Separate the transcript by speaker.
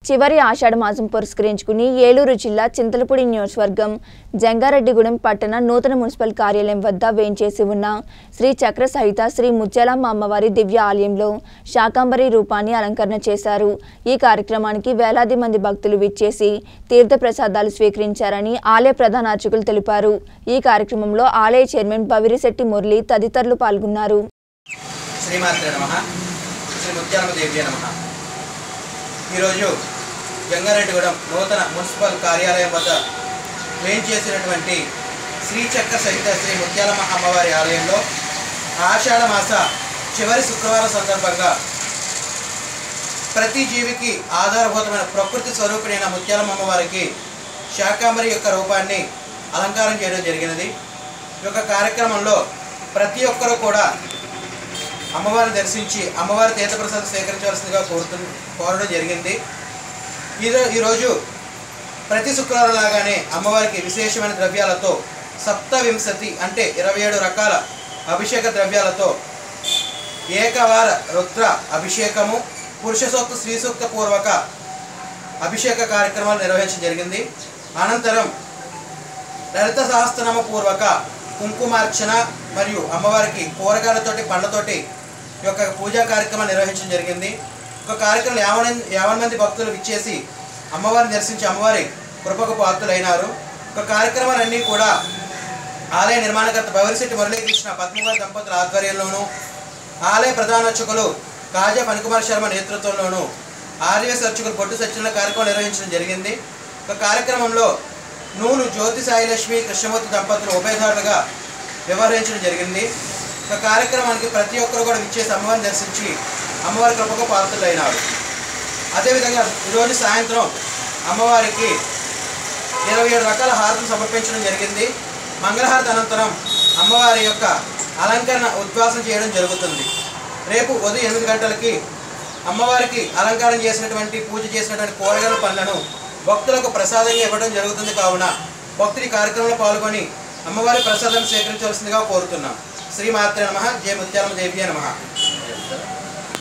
Speaker 1: చివరి ఆషాఢ మాసం పురస్కరించుకుని ఏలూరు జిల్లా చింతలపూడి నియోజకవర్గం జంగారెడ్డిగూడెం పట్టణ నూతన మున్సిపల్ కార్యాలయం వద్ద వేంచేసి ఉన్న శ్రీ చక్ర సహిత శ్రీ ముత్యాలమ్మ అమ్మవారి దివ్య ఆలయంలో శాకాంబరి రూపాన్ని అలంకరణ చేశారు ఈ కార్యక్రమానికి వేలాది మంది భక్తులు విచ్చేసి తీర్థ ప్రసాదాలు స్వీకరించారని ఆలయ ప్రధాన అర్చకులు తెలిపారు ఈ కార్యక్రమంలో ఆలయ చైర్మన్ బవిరిశెట్టి మురళి తదితరులు పాల్గొన్నారు
Speaker 2: శ్రీమాత్రే నమ శ్రీ ముత్యాలమ్మ దేవి నమ ఈరోజు జంగారెడ్డిగూడెం నూతన మున్సిపల్ కార్యాలయం వద్ద క్లెయిమ్ చేసినటువంటి శ్రీచక్ర సహిత శ్రీ ముత్యాలమ్మ అమ్మవారి ఆలయంలో ఆషాఢ మాస చివరి శుక్రవారం సందర్భంగా ప్రతి జీవికి ఆధారభూతమైన ప్రకృతి స్వరూపిణైన ముత్యాలమ్మ అమ్మవారికి శాకాంబరి యొక్క రూపాన్ని అలంకారం చేయడం జరిగినది ఈ యొక్క కార్యక్రమంలో ప్రతి ఒక్కరూ కూడా అమ్మవారిని దర్శించి అమ్మవారి తీర్థప్రసాదం స్వీకరించవలసిందిగా కోరుతు కోరడం జరిగింది ఈరో ఈరోజు ప్రతి శుక్రవారం లాగానే అమ్మవారికి విశేషమైన ద్రవ్యాలతో సప్తవింశతి అంటే ఇరవై ఏడు రకాల అభిషేక ద్రవ్యాలతో ఏకవార రుద్ర అభిషేకము పురుష సూక్త స్త్రీ సూక్త పూర్వక అభిషేక కార్యక్రమాలు నిర్వహించడం జరిగింది అనంతరం లలిత సహస్రనామ పూర్వక కుంకుమార్చన మరియు అమ్మవారికి కూరగాయలతోటి పండ్లతోటి ఈ యొక్క పూజా కార్యక్రమం నిర్వహించడం జరిగింది ఒక కార్యక్రమం యావన్ యావన్ మంది భక్తులు విచ్చేసి అమ్మవారిని దర్శించి అమ్మవారి కృపకు పాత్రులైనారు ఒక కార్యక్రమాలన్నీ కూడా ఆలయ నిర్మాణకర్త బవరిశెట్టి మురళీకృష్ణ పద్మగారి దంపతుల ఆధ్వర్యంలోనూ ఆలయ ప్రధానోత్సకులు కాజా ఫణికుమార్ శర్మ నేతృత్వంలోనూ ఆర్యవేశ అర్చకులు బొట్టు సత్యనారాయణ కార్యక్రమం నిర్వహించడం జరిగింది ఒక కార్యక్రమంలో నూలు జ్యోతి సాయిలక్ష్మి కృష్ణమూర్తి దంపతులు ఉభయదారులుగా వ్యవహరించడం జరిగింది ఒక కార్యక్రమానికి ప్రతి ఒక్కరు కూడా విచ్చేసి అమ్మవారిని దర్శించి అమ్మవారి కృపకు పాత్రులైనారు అదేవిధంగా ఈరోజు సాయంత్రం అమ్మవారికి ఇరవై ఏడు రకాల హారతులు సమర్పించడం జరిగింది మంగళహారతి అనంతరం అమ్మవారి యొక్క అలంకరణ ఉద్వాసం చేయడం జరుగుతుంది రేపు ఉదయం ఎనిమిది గంటలకి అమ్మవారికి అలంకారం చేసినటువంటి పూజ చేసినటువంటి కూరగాయల పనులను భక్తులకు ప్రసాదంగా ఇవ్వడం జరుగుతుంది కావున భక్తులు ఈ కార్యక్రమంలో పాల్గొని అమ్మవారి ప్రసాదాన్ని స్వీకరించవలసిందిగా కోరుతున్నాం శ్రీమాత్రే నమ జయ ముత్యాలమ్మ దేవి నమ